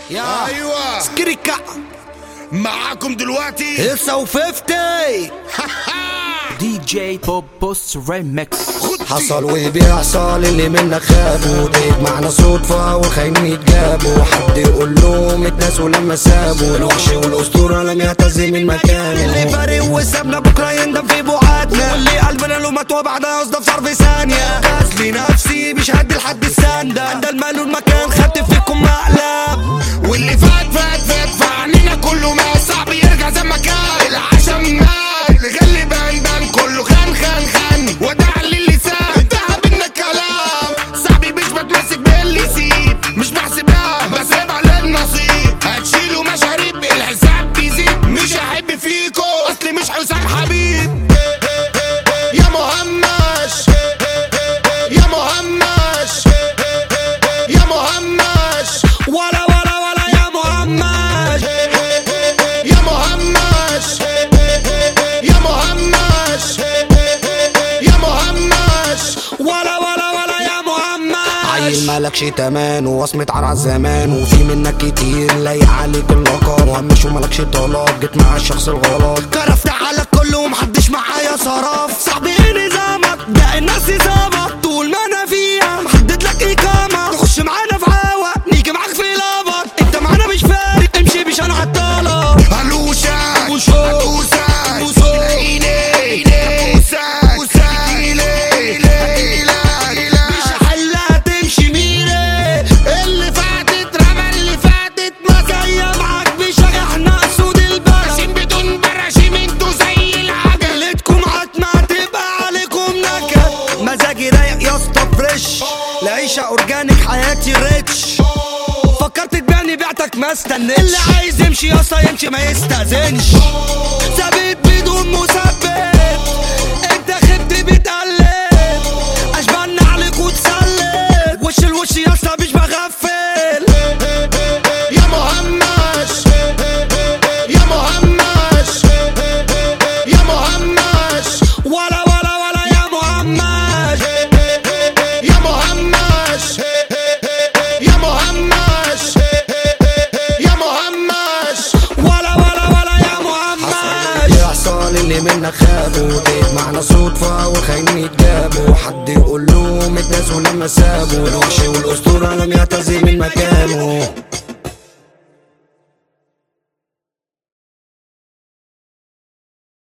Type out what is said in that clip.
يا ايوه سكريكا معاكم دلوقتي هيصة وفيفتي دي جي بوب بوس ريمكس حصل وبيحصل اللي منك خابوا تجمعنا صدفة والخاينين يتجابوا حد يقول لهم اتناسوا لما سابوا الوحش والأسطورة لم يعتز من مكانه اللي فارق وسابنا بكرة يندم في بعادنا واللي قلبنا له مات بعدها يصدف صرف ثانية غازلي نفسي مش هدي لحد السندة ده المال والمكان خدت فيكم مقلب واللي فات فات فات فعنينا كله ما صعب يرجع زي ما كان العشم مات غلي بان بان كله خان خان خان ودع للسان انتهى بينا الكلام صاحبي مش بتمسك باللي يسيب مش بحسبها بسيبها للنصيب هتشيلوا مشاريب الحساب بيزيد مش هحب فيكو اصلي مش حسام حبيب يا مهمش يا مهمش يا مهمش ولا ولا ولا يا محمد يا مهمش يا مهمش يا مهمش ولا ولا ولا يا محمد عيل مالكش تمان ووصمة عرع الزمان وفي منك كتير لايق عليك اللقب وهمش ومالكش طلب جيت مع الشخص الغلط كرفت على الكل ومحدش معايا صرف صاحبي ايه نظامك ده الناس نظامك طول ما انا فيها محدد لك اقامة تخش معانا في هوا نيجي معاك في لابك انت معانا مش فارق امشي مش هنعطلك هلوشك وشوك. هدوسك وشوك. تلاقيني هبوسك هديلك هديلك مش حلها تمشي ميري اللي فاتت رمى اللي فاتت ما جاية معاك بشجع احنا اسود البلد براشيم بدون براشيم انتوا زي العجل ليلتكم عتمة تبقى عليكم نكد مزاجي رايق يا اسطى فريش العيشة اورجانيك حياتي ريتش فكرت تبيعني بعتك ما استنيتش اللي عايز يمشي يا اسطى يمشي ما يستأذنش ثابت بدون مثبت انت خبت بتقلب اشبعنا عليك وتسلت وش الوش يا اسطى مش بغفل يا مهمش يا مهمش يا مهمش ولا ولا ولا يا محمد يا مهمش يا مهمش يا مهمش ولا ولا ولا يا محمد يحصل اللي منك خابوا تجمعنا صدفة والخاينين يتجابوا حد يقول لهم اتناسوا لما سابوا الوحش والأسطورة لم يعتزل من مكانه